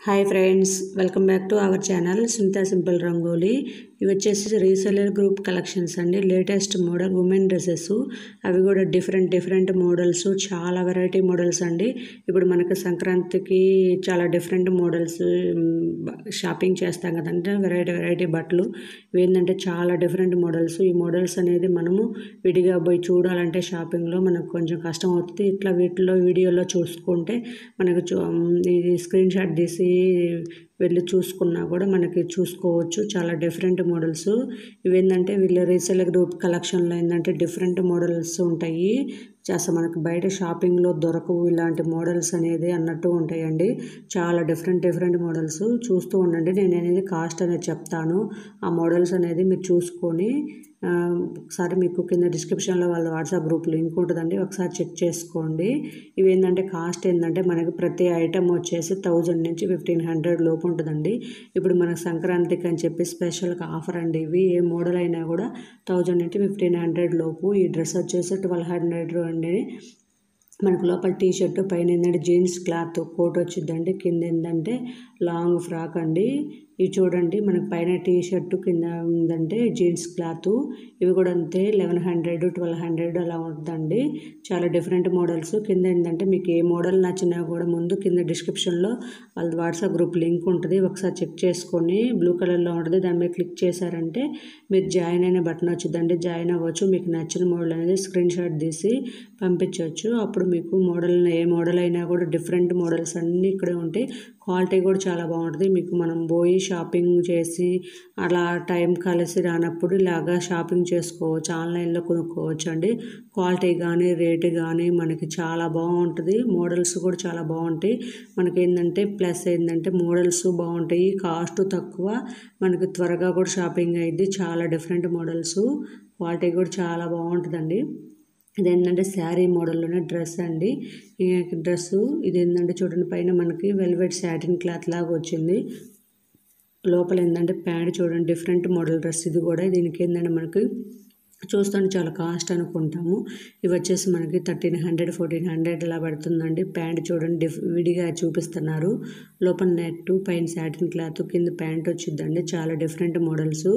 hi friends welcome back to our channel Sunitha simple rangoli ఇవి వచ్చేసి reseller group collections అండి latest model women dresses అవి కూడా డిఫరెంట్ డిఫరెంట్ మోడల్స్ చాలా వెరైటీ మోడల్స్ అండి ఇప్పుడు మనకి సంక్రాంతికి చాలా డిఫరెంట్ మోడల్స్ షాపింగ్ చేస్తాం కదంటే వెరైటీ వెరైటీ బట్టలు ఇవి ఏంటంటే చాలా డిఫరెంట్ మోడల్స్ ఈ మోడల్స్ అనేది మనము విడిగా పోయి చూడాలంటే షాపింగ్లో మనకు కొంచెం కష్టం అవుతుంది ఇట్లా వీటిలో వీడియోలో చూసుకుంటే మనకు చూ ఇది స్క్రీన్ షాట్ తీసి వెళ్ళి చూసుకున్నా కూడా మనకి చూసుకోవచ్చు చాలా డిఫరెంట్ మోడల్స్ ఇవేంటంటే వీళ్ళ రీసేల్ గ్రూప్ కలెక్షన్లో ఏంటంటే డిఫరెంట్ మోడల్స్ ఉంటాయి అసలు మనకు బయట షాపింగ్లో దొరకవు ఇలాంటి మోడల్స్ అనేది అన్నట్టు ఉంటాయండి చాలా డిఫరెంట్ డిఫరెంట్ మోడల్స్ చూస్తూ ఉండండి నేను అనేది కాస్ట్ అనేది చెప్తాను ఆ మోడల్స్ అనేది మీరు చూసుకొని ఒకసారి మీకు కింద డిస్క్రిప్షన్లో వాళ్ళ వాట్సాప్ గ్రూప్ లింక్ ఉంటుందండి ఒకసారి చెక్ చేసుకోండి ఇవి ఏంటంటే కాస్ట్ ఏంటంటే మనకి ప్రతి ఐటమ్ వచ్చేసి థౌజండ్ నుంచి ఫిఫ్టీన్ హండ్రెడ్ లోపు ఉంటుందండి ఇప్పుడు మనకు సంక్రాంతికి అని చెప్పి స్పెషల్గా ఆఫర్ అండి ఇవి ఏ మోడల్ అయినా కూడా థౌజండ్ నుంచి ఫిఫ్టీన్ హండ్రెడ్ లోపు ఈ డ్రెస్ వచ్చేసి ట్వెల్వ్ హండ్రెడ్ అండి మనకు లోపల టీ షర్ట్ పైన ఏంటంటే జీన్స్ క్లాత్ కోట్ వచ్చిందండి కింద ఏంటంటే లాంగ్ ఫ్రాక్ అండి ఇవి చూడండి మనకి పైన టీ షర్ట్ కింద ఉందంటే జీన్స్ క్లాత్ ఇవి కూడా అంతే లెవెన్ హండ్రెడ్ ట్వెల్వ్ హండ్రెడ్ అలా ఉంటుందండి చాలా డిఫరెంట్ మోడల్స్ కింద ఏంటంటే మీకు ఏ మోడల్ నచ్చినా కూడా ముందు కింద డిస్క్రిప్షన్లో వాళ్ళ వాట్సాప్ గ్రూప్ లింక్ ఉంటుంది ఒకసారి చెక్ చేసుకొని బ్లూ కలర్లో ఉంటుంది దాని మీద క్లిక్ చేశారంటే మీరు జాయిన్ అయిన బటన్ వచ్చిందండి జాయిన్ అవ్వచ్చు మీకు నచ్చిన మోడల్ అనేది స్క్రీన్ షాట్ తీసి పంపించవచ్చు అప్పుడు మీకు మోడల్ ఏ మోడల్ అయినా కూడా డిఫరెంట్ మోడల్స్ అన్నీ ఇక్కడే ఉంటాయి క్వాలిటీ కూడా చాలా బాగుంటుంది మీకు మనం పోయి షాపింగ్ చేసి అలా టైం కలిసి రానప్పుడు ఇలాగా షాపింగ్ చేసుకోవచ్చు ఆన్లైన్లో కొనుక్కోవచ్చు అండి క్వాలిటీ కానీ రేటు కానీ మనకి చాలా బాగుంటుంది మోడల్స్ కూడా చాలా బాగుంటాయి మనకి ఏంటంటే ప్లస్ ఏంటంటే మోడల్స్ బాగుంటాయి కాస్ట్ తక్కువ మనకి త్వరగా కూడా షాపింగ్ అయ్యింది చాలా డిఫరెంట్ మోడల్స్ క్వాలిటీ కూడా చాలా బాగుంటుందండి ఇది ఏంటంటే శారీ మోడల్లోనే డ్రెస్ అండి ఈ డ్రెస్సు ఇది ఏంటంటే చూడండి పైన మనకి వెల్వెట్ సాటిన్ క్లాత్ లాగా వచ్చింది లోపల ఏంటంటే ప్యాంట్ చూడండి డిఫరెంట్ మోడల్ డ్రెస్ ఇది కూడా దీనికి ఏంటంటే మనకి చూస్తాను చాలా కాస్ట్ అనుకుంటాము ఇవి వచ్చేసి మనకి థర్టీన్ హండ్రెడ్ ఫోర్టీన్ హండ్రెడ్ ఇలా పడుతుందండి ప్యాంట్ చూడండి డిఫ్ విడిగా చూపిస్తున్నారు లోపల నెట్ పైన సాటిన్ క్లాత్ కింద ప్యాంట్ వచ్చిందండి చాలా డిఫరెంట్ మోడల్స్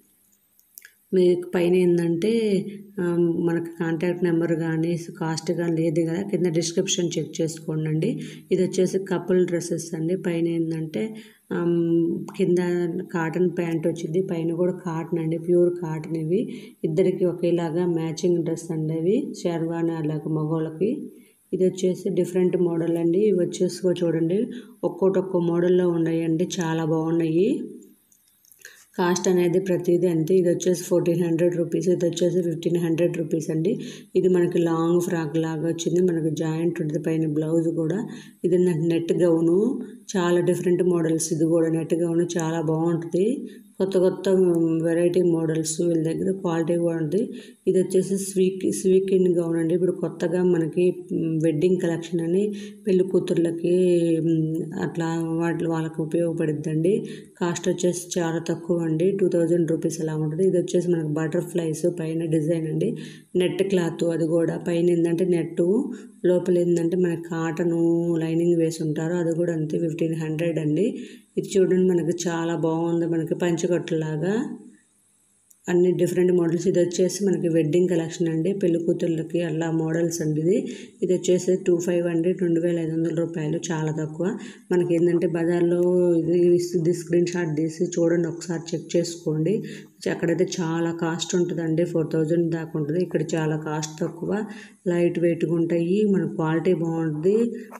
మీకు పైన ఏంటంటే మనకి కాంటాక్ట్ నెంబర్ కానీ కాస్ట్ కానీ లేదు కదా కింద డిస్క్రిప్షన్ చెక్ చేసుకోండి ఇది వచ్చేసి కపుల్ డ్రెస్సెస్ అండి పైన ఏంటంటే కింద కాటన్ ప్యాంట్ వచ్చింది పైన కూడా కాటన్ అండి ప్యూర్ కాటన్ ఇవి ఇద్దరికి ఒకేలాగా మ్యాచింగ్ డ్రెస్ అండి అవి షెర్వానీ అలాగే మగవాళ్ళకి ఇది వచ్చేసి డిఫరెంట్ మోడల్ అండి ఇవి వచ్చేసి చూడండి ఒక్కోటి ఒక్కో మోడల్లో ఉన్నాయండి చాలా బాగున్నాయి కాస్ట్ అనేది ప్రతిదీ అంతే ఇది వచ్చేసి ఫోర్టీన్ హండ్రెడ్ రూపీస్ ఇది వచ్చేసి ఫిఫ్టీన్ హండ్రెడ్ రూపీస్ అండి ఇది మనకి లాంగ్ ఫ్రాక్ లాగా వచ్చింది మనకి జాయింట్ ఉంటుంది పైన బ్లౌజ్ కూడా ఇది నెట్ గౌను చాలా డిఫరెంట్ మోడల్స్ ఇది కూడా నెట్ గౌను చాలా బాగుంటుంది కొత్త కొత్త వెరైటీ మోడల్స్ వీళ్ళ దగ్గర క్వాలిటీ కూడా ఉంది ఇది వచ్చేసి స్వీక్ స్వీక్ ఇన్ గౌన్ అండి ఇప్పుడు కొత్తగా మనకి వెడ్డింగ్ కలెక్షన్ అని పెళ్లి కూతుర్లకి అట్లా వాటి వాళ్ళకి ఉపయోగపడుద్దండి కాస్ట్ వచ్చేసి చాలా తక్కువ అండి టూ థౌజండ్ రూపీస్ అలా ఉంటుంది ఇది వచ్చేసి మనకి బటర్ఫ్లైస్ పైన డిజైన్ అండి నెట్ క్లాత్ అది కూడా పైన ఏంటంటే నెట్ లోపల ఏంటంటే మనకి కాటను లైనింగ్ వేసి ఉంటారు అది కూడా అంతే ఫిఫ్టీన్ హండ్రెడ్ అండి ఇది చూడండి మనకి చాలా బాగుంది మనకి పంచకట్టులాగా అన్ని డిఫరెంట్ మోడల్స్ ఇది వచ్చేసి మనకి వెడ్డింగ్ కలెక్షన్ అండి పెళ్లి కూతుర్లకి అలా మోడల్స్ అండి ఇది ఇది వచ్చేసి టూ ఫైవ్ హండ్రెడ్ రెండు వేల ఐదు వందల రూపాయలు చాలా తక్కువ మనకి ఏంటంటే బజార్లో ఇది ఇస్తుంది స్క్రీన్ షాట్ తీసి చూడండి ఒకసారి చెక్ చేసుకోండి అక్కడైతే చాలా కాస్ట్ ఉంటుందండి ఫోర్ థౌజండ్ దాకా ఉంటుంది ఇక్కడ చాలా కాస్ట్ తక్కువ లైట్ వెయిట్గా ఉంటాయి మన క్వాలిటీ బాగుంటుంది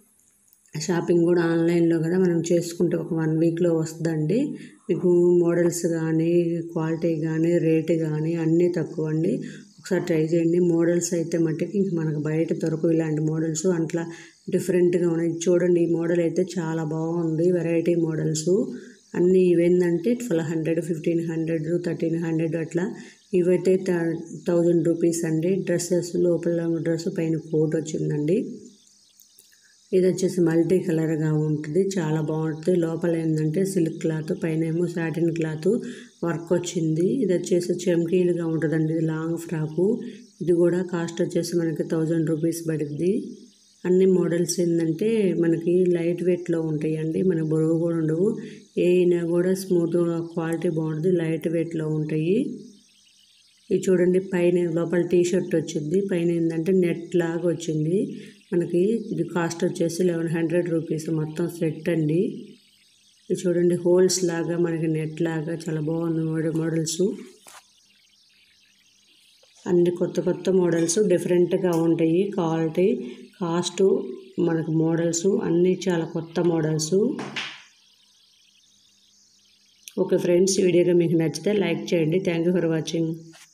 షాపింగ్ కూడా ఆన్లైన్లో కదా మనం చేసుకుంటే ఒక వన్ వీక్లో వస్తుందండి మీకు మోడల్స్ కానీ క్వాలిటీ కానీ రేటు కానీ అన్నీ తక్కువ అండి ఒకసారి ట్రై చేయండి మోడల్స్ అయితే మట్టుకి ఇంక మనకు బయట దొరకవు ఇలాంటి మోడల్స్ అట్లా డిఫరెంట్గా ఉన్నాయి చూడండి ఈ మోడల్ అయితే చాలా బాగుంది వెరైటీ మోడల్స్ అన్నీ ఇవేంటంటే twelve hundred fifteen hundred thirteen hundred అట్లా ఇవైతే థౌజండ్ రూపీస్ అండి డ్రెస్సెస్ లోపల డ్రెస్ పైన కోట్ వచ్చిందండి ఇది వచ్చేసి మల్టీ కలర్గా ఉంటుంది చాలా బాగుంటుంది లోపల ఏంటంటే సిల్క్ క్లాత్ పైన ఏమో సాటిన్ క్లాత్ వర్క్ వచ్చింది ఇది వచ్చేసి చెమ్కీలుగా ఉంటుందండి ఇది లాంగ్ ఫ్రాకు ఇది కూడా కాస్ట్ వచ్చేసి మనకి థౌజండ్ రూపీస్ పడుద్ది అన్ని మోడల్స్ ఏంటంటే మనకి లైట్ వెయిట్లో ఉంటాయండి మనకి బరువు కూడా ఉండవు ఏ అయినా కూడా స్మూత్ క్వాలిటీ బాగుంటుంది లైట్ వెయిట్లో ఉంటాయి ఇది చూడండి పైన లోపల టీ షర్ట్ వచ్చింది పైన ఏంటంటే నెట్ లాగా వచ్చింది మనకి ఇది కాస్ట్ వచ్చేసి లెవెన్ హండ్రెడ్ రూపీస్ మొత్తం సెట్ అండి ఇది చూడండి హోల్స్ లాగా మనకి నెట్ లాగా చాలా బాగుంది మోడల్ మోడల్స్ అన్ని కొత్త కొత్త మోడల్స్ డిఫరెంట్గా ఉంటాయి క్వాలిటీ కాస్ట్ మనకు మోడల్స్ అన్నీ చాలా కొత్త మోడల్స్ ఓకే ఫ్రెండ్స్ వీడియోగా మీకు నచ్చితే లైక్ చేయండి థ్యాంక్ యూ ఫర్ వాచింగ్